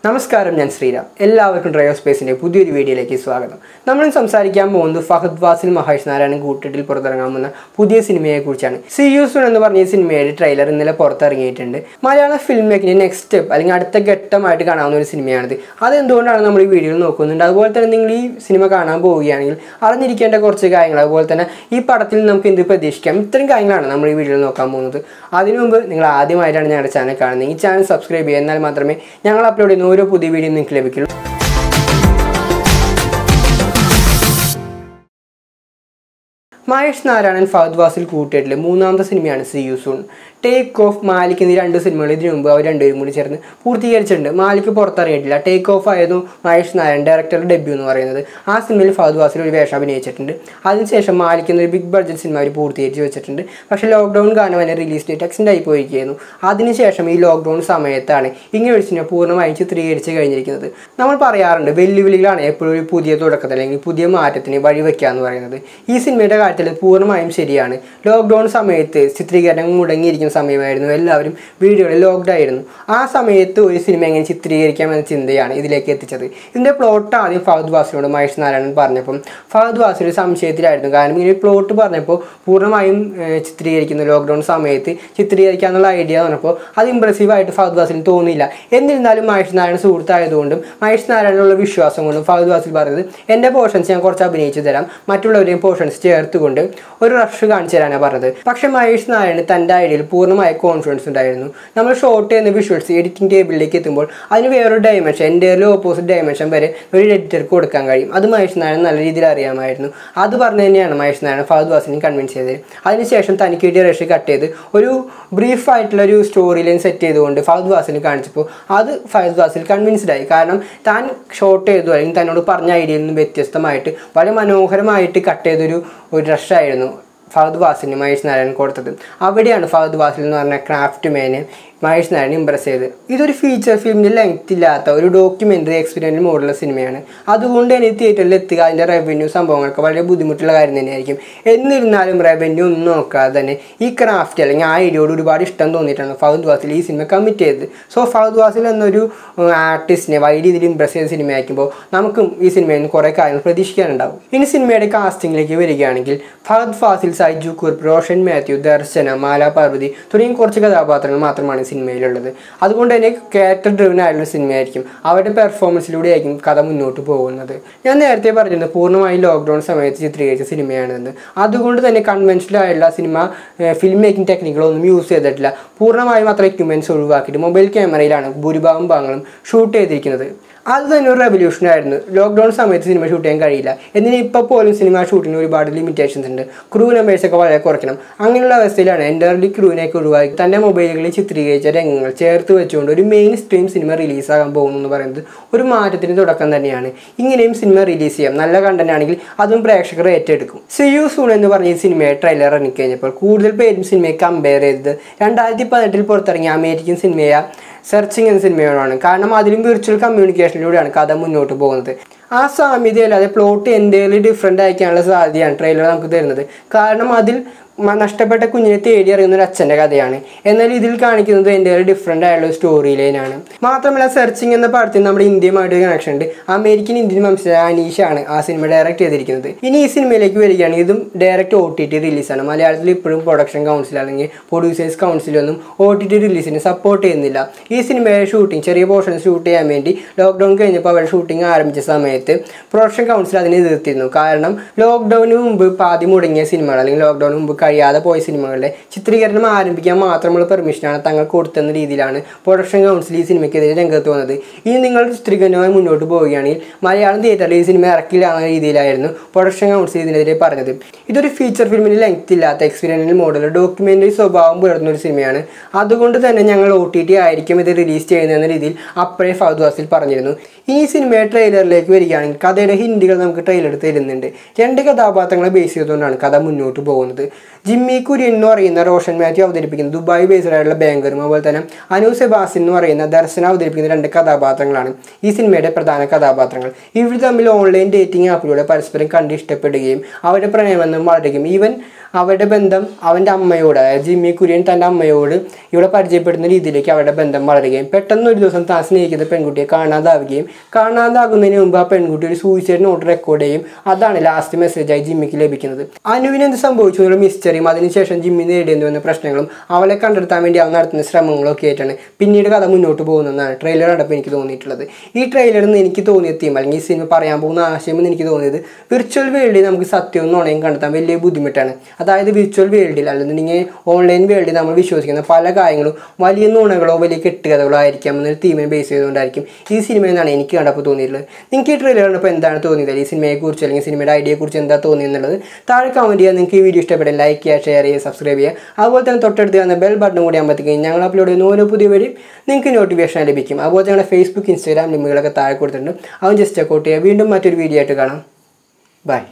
നമസ്കാരം ഞാൻ ശ്രീരാം എല്ലാവർക്കും ഡ്രൈവ് സ്പേസിന്റെ പുതിയൊരു വീഡിയോയിലേക്ക് സ്വാഗതം നമ്മൾ സംസാരിക്കാൻ പോകുന്നത് ഫഹദ് വാസിൽ മഹേഷ് നാരായണൻ കൂട്ടിട്ടിൽ പുറത്തിറങ്ങാൻ പോകുന്ന പുതിയ സിനിമയെ കുറിച്ചാണ് സി യു സൂൺ എന്ന് പറഞ്ഞ ഈ സിനിമയുടെ ട്രെയിലർ ഇന്നലെ പുറത്തിറങ്ങിയിട്ടുണ്ട് മലയാള ഫിലിം മേക്കിന്റെ നെക്സ്റ്റ് സ്റ്റെപ്പ് അല്ലെങ്കിൽ അടുത്ത ഘട്ടമായിട്ട് കാണാവുന്ന ഒരു സിനിമയാണിത് അതെന്തുകൊണ്ടാണ് നമ്മൾ ഈ വീഡിയോയിൽ നോക്കുന്നുണ്ട് അതുപോലെ തന്നെ നിങ്ങൾ ഈ സിനിമ കാണാൻ പോവുകയാണെങ്കിൽ അറിഞ്ഞിരിക്കേണ്ട കുറച്ച് കാര്യങ്ങൾ അതുപോലെ തന്നെ ഈ പടത്തിൽ നമുക്ക് എന്ത് പ്രതീക്ഷിക്കാം ഇത്രയും കാര്യങ്ങളാണ് നമ്മൾ ഈ വീഡിയോയിൽ നോക്കാൻ പോകുന്നത് അതിനു മുമ്പ് നിങ്ങൾ ആദ്യമായിട്ടാണ് ഞങ്ങളുടെ ചാനൽ കാണുന്നത് ഈ ചാനൽ സബ്സ്ക്രൈബ് ചെയ്യുക എന്നാൽ മാത്രമേ ഞങ്ങൾ അപ്ലോഡ് ചെയ്യുന്ന ഓരോ പുതിയ വീഡിയോ നിങ്ങൾക്ക് ലഭിക്കുള്ളൂ മഹേഷ് നാരായണൻ ഫഹദ് വാസിൽ കൂട്ടിയിട്ടിലെ മൂന്നാമത്തെ സിനിമയാണ് C U soon take off Malik എന്നീ രണ്ട് സിനിമകൾ ഇതിനു മുമ്പ് അവർ രണ്ടുപേരും കൂടി ചേർന്ന് പൂർത്തീകരിച്ചിട്ടുണ്ട് മാലിക് പുറത്തിറങ്ങിയിട്ടില്ല ടേക്ക് ഓഫ് ആയിരുന്നു മഹേഷ് നാരായൺ ഡയറക്ടറുടെ ഡെബ്യൂ എന്ന് പറയുന്നത് ആ സിനിമയിൽ ഫഹദ് വാസിൽ ഒരു വേഷം അഭിനയിച്ചിട്ടുണ്ട് അതിനുശേഷം മാലിക് എന്നൊരു ബിഗ് ബഡ്ജറ്റ് സിനിമ അവർ പൂർത്തീകരിച്ച് വെച്ചിട്ടുണ്ട് പക്ഷേ ലോക്ക്ഡൗൺ കാരണം അതിൻ്റെ റിലീസ് ഡേറ്റ് എക്സ്റ്റെൻഡ് ആയി പോയിരിക്കുകയായിരുന്നു അതിനുശേഷം ഈ ലോക്ക്ഡൗൺ സമയത്താണ് ഇങ്ങനെ ഒരു സിനിമ പൂർണ്ണമായും ചിത്രീകരിച്ച് കഴിഞ്ഞിരിക്കുന്നത് നമ്മൾ പറയാറുണ്ട് വെല്ലുവിളികളാണ് എപ്പോഴും ഒരു പുതിയ തുടക്കത്തിൽ അല്ലെങ്കിൽ പുതിയ മാറ്റത്തിന് വഴിവെക്കുക എന്ന് പറയുന്നത് ഈ സിനിമയുടെ കാര്യത്തിൽ പൂർണ്ണമായും ശരിയാണ് ലോക്ക്ഡൗൺ സമയത്ത് ചിത്രീകരണം മുടങ്ങിയിരിക്കുന്ന സമയമായിരുന്നു എല്ലാവരും വീടുകളിൽ ലോക്ക്ഡ് ആയിരുന്നു ആ സമയത്ത് ഒരു സിനിമ എങ്ങനെ ചിത്രീകരിക്കാം എന്ന ചിന്തയാണ് ഇതിലേക്ക് എത്തിച്ചത് ഇതിൻ്റെ പ്ലോട്ട് ആദ്യം ഫഹദ് വാസിനോട് മഹേഷ് നാരായണൻ പറഞ്ഞപ്പം ഫഹദ് വാസി ഒരു സംശയത്തിലായിരുന്നു കാരണം ഇങ്ങനെ പ്ലോട്ട് പറഞ്ഞപ്പോൾ പൂർണ്ണമായും ഏഹ്, ചിത്രീകരിക്കുന്ന ലോക്ക്ഡൗൺ സമയത്ത് ചിത്രീകരിക്കാന്നുള്ള ഐഡിയ പറഞ്ഞപ്പോൾ അത് ഇമ്പ്രസീവായിട്ട് ഫഹദ് വാസിന് തോന്നിയില്ല എന്നിരുന്നാലും മഹേഷ് നാരായണൻ സുഹൃത്തായതുകൊണ്ടും മഹേഷ് നാരായണനുള്ള വിശ്വാസം കൊണ്ടും ഫഹദ് വാസിൽ പറഞ്ഞത് എൻ്റെ പോർഷൻസ് ഞാൻ കുറച്ച് അഭിനയിച്ചു തരാം മറ്റുള്ളവരെയും പോർഷൻസ് ചേർത്തുകൊണ്ട് ഒരു റഷ് കാണിച്ചു തരാനാണ് പറഞ്ഞത് പക്ഷേ മഹേഷ് നാരായണൻ തൻ്റെ ഐഡിയയിൽ പൂർണ്ണമായ കോൺഫിഡൻസ് ഉണ്ടായിരുന്നു നമ്മൾ ഷോർട്ട് ചെയ്യുന്ന വിഷ്വൽസ് എഡിറ്റിംഗ് ടേബിളിലേക്ക് എത്തുമ്പോൾ അതിന് വേറൊരു ഡയമെൻഷൻ എൻ്റെ ഓപ്പോസിറ്റ് ഡയമെൻഷൻ വരെ ഒരു എഡിറ്റർക്ക് കൊടുക്കാൻ കഴിയും അത് മഹേഷ് നാരായണൻ നല്ല രീതിയിൽ അറിയാമായിരുന്നു അത് പറഞ്ഞു തന്നെയാണ് മഹേഷ് നാരായണൻ ഫഹദ് വാസിനെ കൺവിൻസ് ചെയ്തത് അതിനുശേഷം തനിക്ക് കിട്ടിയ റഷ് കട്ട് ചെയ്ത് ഒരു ബ്രീഫ് ആയിട്ടുള്ള ഒരു സ്റ്റോറി ലൈൻ സെറ്റ് ചെയ്തുകൊണ്ട് ഫഹദ് വാസിന് കാണിച്ചപ്പോൾ അത് ഫഹദ് വാസിൽ കൺവിൻസ്ഡ് ആയി കാരണം താൻ ഷോർട്ട് ചെയ്തു അല്ലെങ്കിൽ തന്നോട് പറഞ്ഞ ഐഡിയയിൽ നിന്ന് വ്യത്യസ്തമായിട്ട് വളരെ മനോഹരമായിട്ട് കട്ട് ചെയ്തൊരു ഒരു റഷായിരുന്നു ഫഹദ് വാസിന് മഹേഷ് നാരായണൻ കൊടുത്തത് അവിടെയാണ് ഫഹദ് വാസിൽ എന്ന് പറഞ്ഞ ക്രാഫ്റ്റ് മേനെ മഹേഷ് നാരായണൻ ഇമ്പ്രസ് ചെയ്ത് ഇതൊരു ഫീച്ചർ ഫിലിമിൻ്റെ ലെങ്ത് ഇല്ലാത്ത ഒരു ഡോക്യുമെൻ്ററി എക്സ്പീരിയൻസ് മോഡലുള്ള സിനിമയാണ് അതുകൊണ്ട് തന്നെ തിയേറ്ററിൽ എത്തുക അതിൻ്റെ റവന്യൂ സംഭവങ്ങളൊക്കെ വളരെ ബുദ്ധിമുട്ടുള്ള കാര്യം തന്നെയായിരിക്കും എന്നിരുന്നാലും റവന്യൂ ഒന്നും നോക്കാതെ തന്നെ ഈ ക്രാഫ്റ്റ് അല്ലെങ്കിൽ ആ ഐഡിയോട് ഒരുപാട് ഇഷ്ടം തോന്നിയിട്ടാണ് ഫഹദ് വാസിൽ ഈ സിനിമ കമ്മിറ്റ് ചെയ്തത് സോ ഫഹദ് വാസിൽ എന്നൊരു ആർട്ടിസ്റ്റിനെ വലിയ രീതിയിൽ ഇമ്പ്രസ് ചെയ്ത സിനിമ ആക്കുമ്പോൾ നമുക്കും ഈ സിനിമയിൽ നിന്ന് കുറേ കാര്യങ്ങൾ പ്രതീക്ഷിക്കാനുണ്ടാവും ഇനി സിനിമയുടെ കാസ്റ്റിംഗിലേക്ക് വരികയാണെങ്കിൽ ഫഹദ് ഫാസിൽ സൈജു കുർപ്പ് റോഷൻ മാത്യു ദർശന മാല പാർവതി തുടങ്ങിയ കുറച്ച് കഥാപാത്രങ്ങൾ മാത്രമാണ് ഈ സിനിമയിലുള്ളത് അതുകൊണ്ട് തന്നെ ക്യാരക്ടർ ഡ്രിവൻ ആയിട്ടുള്ള സിനിമയായിരിക്കും അവരുടെ പെർഫോമൻസിലൂടെ ആയിരിക്കും കഥ മുന്നോട്ട് പോകുന്നത് ഞാൻ നേരത്തെ പറഞ്ഞിരുന്നു പൂർണ്ണമായും ലോക്ക്ഡൗൺ സമയത്ത് ചിത്രീകരിച്ച സിനിമയാണെന്ന് അതുകൊണ്ട് തന്നെ കൺവെൻഷനൽ ആയിട്ടുള്ള സിനിമ ഫിലിം മേക്കിംഗ് ടെക്നിക്കുകളൊന്നും യൂസ് ചെയ്തിട്ടില്ല പൂർണ്ണമായും അത്ര എക്യുപ്മെൻറ്റ്സ് ഒഴിവാക്കിയിട്ട് മൊബൈൽ ക്യാമറയിലാണ് ഭൂരിഭാഗം ഭാഗങ്ങളും ഷൂട്ട് ചെയ്തിരിക്കുന്നത് അത് തന്നെ ഒരു റെവല്യൂഷൻ ആയിരുന്നു ലോക്ക്ഡൗൺ സമയത്ത് സിനിമ ഷൂട്ട് ചെയ്യാൻ കഴിയില്ല എന്തിനാ ഇപ്പോൾ പോലും സിനിമ ഷൂട്ടിന് ഒരുപാട് ലിമിറ്റേഷൻസ് ഉണ്ട് ക്രൂ നമ്പേഴ്സ് ഒക്കെ വളരെ കുറയ്ക്കണം അങ്ങനെയുള്ള അവസ്ഥയിലാണ് എൻ്റർലി ക്രൂവിനെയൊക്കെ ഒഴിവാക്കി തൻ്റെ മൊബൈലുകളിൽ ചിത്രീകരിച്ച രംഗങ്ങൾ ചേർത്ത് വെച്ചുകൊണ്ട് ഒരു മെയിൻ സ്ട്രീം സിനിമ റിലീസാകാൻ പോകുന്നു എന്ന് പറയുന്നത് ഒരു മാറ്റത്തിന് തുടക്കം തന്നെയാണ് ഇങ്ങനെയും സിനിമ റിലീസ് ചെയ്യാം നല്ല കണ്ടന്റ് ആണെങ്കിൽ അതും പ്രേക്ഷകർ ഏറ്റെടുക്കും സി യു സൂൺ എന്ന് പറഞ്ഞ ഈ സിനിമയെ ട്രെയിലർ ഇറങ്ങിക്കഴിഞ്ഞപ്പോൾ കൂടുതൽ പേരും സിനിമയെ കമ്പയർ ചെയ്തത് രണ്ടായിരത്തി പതിനെട്ടിൽ പുറത്തിറങ്ങിയ അമേരിക്കൻ സിനിമയായ സെർച്ചിങ് എന്ന സിനിമയോടാണ് കാരണം അതിലും വിർച്വൽ കമ്മ്യൂണിക്കേഷനിലൂടെയാണ് കഥ മുന്നോട്ട് പോകുന്നത് ആ സാമ്യതയല്ലാതെ പ്ലോട്ട് എന്തെങ്കിലും ഡിഫറെൻ്റ് ആയിക്കാനുള്ള സാധ്യതയാണ് ട്രെയിലർ നമുക്ക് തരുന്നത് കാരണം അതിൽ മ- നഷ്ടപ്പെട്ട കുഞ്ഞിനെ തേടി അറിയുന്ന ഒരു അച്ഛൻ്റെ കഥയാണ് എന്നാൽ ഇതിൽ കാണിക്കുന്നത് എൻ്റെ ഡിഫറെൻ്റ് ആയുള്ള സ്റ്റോറി ലൈനാണ് മാത്രമല്ല സെർച്ചിങ് എന്ന പടത്തിൽ നമ്മുടെ ഇന്ത്യയുമായിട്ട് കണക്ഷൻ ഉണ്ട് അമേരിക്കൻ ഇന്ത്യൻ വംശജ അനീഷാണ് ആ സിനിമ ഡയറക്റ്റ് ചെയ്തിരിക്കുന്നത് ഇനി ഈ സിനിമയിലേക്ക് വരികയാണെങ്കിൽ ഇതും ഡയറക്റ്റ് ഒ ടി ടി റിലീസാണ് മലയാളത്തിൽ ഇപ്പോഴും പ്രൊഡക്ഷൻ കൗൺസിൽ അല്ലെങ്കിൽ പ്രൊഡ്യൂസേഴ്സ് കൗൺസിലൊന്നും ഒ ടി ടി റിലീസിന് സപ്പോർട്ട് ചെയ്യുന്നില്ല ഈ സിനിമയുടെ ഷൂട്ടിംഗ് ചെറിയ പോർഷൻ ഷൂട്ട് ചെയ്യാൻ വേണ്ടി ലോക്ക്ഡൗൺ കഴിഞ്ഞപ്പോൾ അവരുടെ ഷൂട്ടിംഗ് ആരംഭിച്ച സമയത്ത് പ്രൊഡക്ഷൻ കൗൺസിൽ അതിനെ എതിർത്തിരുന്നു കാരണം ലോക്ക്ഡൗണിന് മുമ്പ് പാതി മുടങ്ങിയ സിനിമകൾ അല്ലെങ്കിൽ ലോക്ക്ഡൗണിന് മുമ്പ് കഴിയാതെ പോയ സിനിമകളുടെ ചിത്രീകരണം ആരംഭിക്കാൻ മാത്രമുള്ള പെർമിഷനാണ് തങ്ങൾ കൊടുത്തെന്ന രീതിയിലാണ് പ്രൊഡക്ഷൻ കൗൺസിൽ ഈ സിനിമയ്ക്കെതിരെ രംഗത്ത് വന്നത് ഇനി നിങ്ങൾ ചിത്രീകരണവുമായി മുന്നോട്ട് പോവുകയാണെങ്കിൽ മലയാളം തിയേറ്ററിൽ ഈ സിനിമ ഇറക്കില്ല എന്ന രീതിയിലായിരുന്നു പ്രൊഡക്ഷൻ കൗൺസിൽ ഇതിനെതിരെ പറഞ്ഞത് ഇതൊരു ഫീച്ചർ ഫിലിമിന് ലെങ്ത് ഇല്ലാത്ത എക്സ്പീരിയൻഷ്യൽ മോഡൽ ഡോക്യുമെൻ്ററി സ്വഭാവം പുലർത്തുന്ന ഒരു സിനിമയാണ് അതുകൊണ്ട് തന്നെ ഞങ്ങൾ ഒ ടി ടി ആയിരിക്കും ഇത് റിലീസ് ചെയ്യുന്നതെന്ന രീതിയിൽ അപ്പോഴേ ഫഹദ് വാസിൽ പറഞ്ഞിരുന്നു ഈ സിനിമയുടെ ട്രെയിലറിലേക്ക് വരികയാണെങ്കിൽ കഥയുടെ ഹിന്ദികൾ നമുക്ക് ട്രെയിലർ തരുന്നുണ്ട് രണ്ട് കഥാപാത്രങ്ങളെ ബേസ് ചെയ്തുകൊണ്ടാണ് കഥ മുന്നോട്ട് പോകുന്നത് ജിമ്മി കുര്യൻ എന്ന് പറയുന്ന റോഷൻ മാത്യു അവതരിപ്പിക്കുന്ന ദുബായ് ബേസ്ഡ് ആയിട്ടുള്ള ബാങ്കറും അതുപോലെ തന്നെ അനു സെബാസിൻ എന്ന് പറയുന്ന ദർശന അവതരിപ്പിക്കുന്ന രണ്ട് കഥാപാത്രങ്ങളാണ് ഈ സിനിമയുടെ പ്രധാന കഥാപാത്രങ്ങൾ ഇവർ തമ്മിൽ ഓൺലൈൻ ഡേറ്റിംഗ് ആപ്പിലൂടെ പരസ്പരം കണ്ട് ഇഷ്ടപ്പെടുകയും അവരുടെ പ്രണയബന്ധം വളരുകയും ഈവൻ അവരുടെ ബന്ധം അവൻ്റെ അമ്മയോട് അതായത് ജിമ്മി കുര്യൻ തൻ്റെ അമ്മയോട് ഇവിടെ പരിചയപ്പെടുന്ന രീതിയിലേക്ക് അവരുടെ ബന്ധം വളരുകയും പെട്ടെന്ന് ഒരു ദിവസം താൻ സ്നേഹിക്കുന്ന പെൺകുട്ടിയെ കാണാതാവുകയും കാണാതാകുന്നതിന് മുമ്പ് ആ പെൺകുട്ടി ഒരു സൂയിസൈഡ് നോട്ട് റെക്കോർഡ് ചെയ്യും അതാണ് ലാസ്റ്റ് മെസ്സേജായി ജിമ്മിക്ക് ലഭിക്കുന്നത് അനുവിന് എന്ത് സംഭവിച്ചു എന്നുള്ള മിസ്റ്ററിയും അതിനുശേഷം ജിമ്മി നേരിടേണ്ടി വന്ന പ്രശ്നങ്ങളും അവളെ കണ്ടെത്താൻ വേണ്ടി അവൻ നടത്തുന്ന ശ്രമങ്ങളൊക്കെ ആയിട്ടാണ് പിന്നീട് കഥ മുന്നോട്ട് പോകുന്നതെന്നാണ് ട്രെയിലർ കണ്ടപ്പോൾ എനിക്ക് തോന്നിയിട്ടുള്ളത് ഈ ട്രെയിലറിൽ നിന്ന് എനിക്ക് തോന്നിയ തീം അല്ലെങ്കിൽ ഈ സിനിമ പറയാൻ പോകുന്ന ആശയം എന്ന് എനിക്ക് തോന്നിയത് വിർച്വൽ വേൾഡിൽ നമുക്ക് സത്യവും നുണയും കണ്ടെത്താൻ വലിയ ബുദ്ധിമുട്ടാണ് അതായത് വിർച്വൽ വേൾഡിൽ അല്ലെന്നുണ്ടെങ്കിൽ ഓൺലൈൻ വേൾഡിൽ നമ്മൾ വിശ്വസിക്കുന്ന പല കാര്യങ്ങളും വലിയ നുണകളോ വലിയ കെട്ടുകഥകളോ ആയിരിക്കാം എന്നൊരു തീമിനെ ബേസ് ചെയ്തുകൊണ്ടായിരിക്കും ഈ സിനിമ എന്നാണ് എനിക്ക് കണ്ടപ്പോൾ തോന്നിയിട്ടുള്ളത് നിങ്ങൾക്ക് ഈ ട്രെയിലർ കണ്ടപ്പോൾ എന്താണ് തോന്നിയത് ഈ സിനിമയെക്കുറിച്ച് അല്ലെങ്കിൽ സിനിമയുടെ ഐഡിയയെക്കുറിച്ച് എന്താ തോന്നിയെന്നുള്ളത് താഴെ കമൻറ്റ് ചെയ്യുക നിങ്ങൾക്ക് ഈ വീഡിയോ ഇഷ്ടപ്പെട്ടാൽ ലൈക്ക് ചെയ്യുക ഷെയർ ചെയ്യുക സബ്സ്ക്രൈബ് ചെയ്യുക അതുപോലെ തന്നെ തൊട്ടടുത്ത് വന്ന ബെൽ ബട്ടൺ കൂടി ആകുമ്പോഴത്തേക്കും ഞങ്ങൾ അപ്ലോഡ് ചെയ്യുന്ന ഓരോ പുതിയ വഴി നിങ്ങൾക്ക് നോട്ടിഫിക്കേഷൻ ലഭിക്കും അതുപോലെ തന്നെ ഞങ്ങളുടെ ഫേസ്ബുക്ക് ഇൻസ്റ്റാഗ്രാം ലിങ്കുകളൊക്കെ താഴെ കൊടുത്തിട്ടുണ്ട് അവൻ ജസ്റ്റ് ചെക്കൗട്ട് ചെയ്യുക വീണ്ടും മറ്റൊരു വീഡിയോ ആയിട്ട് കാണാം ബൈ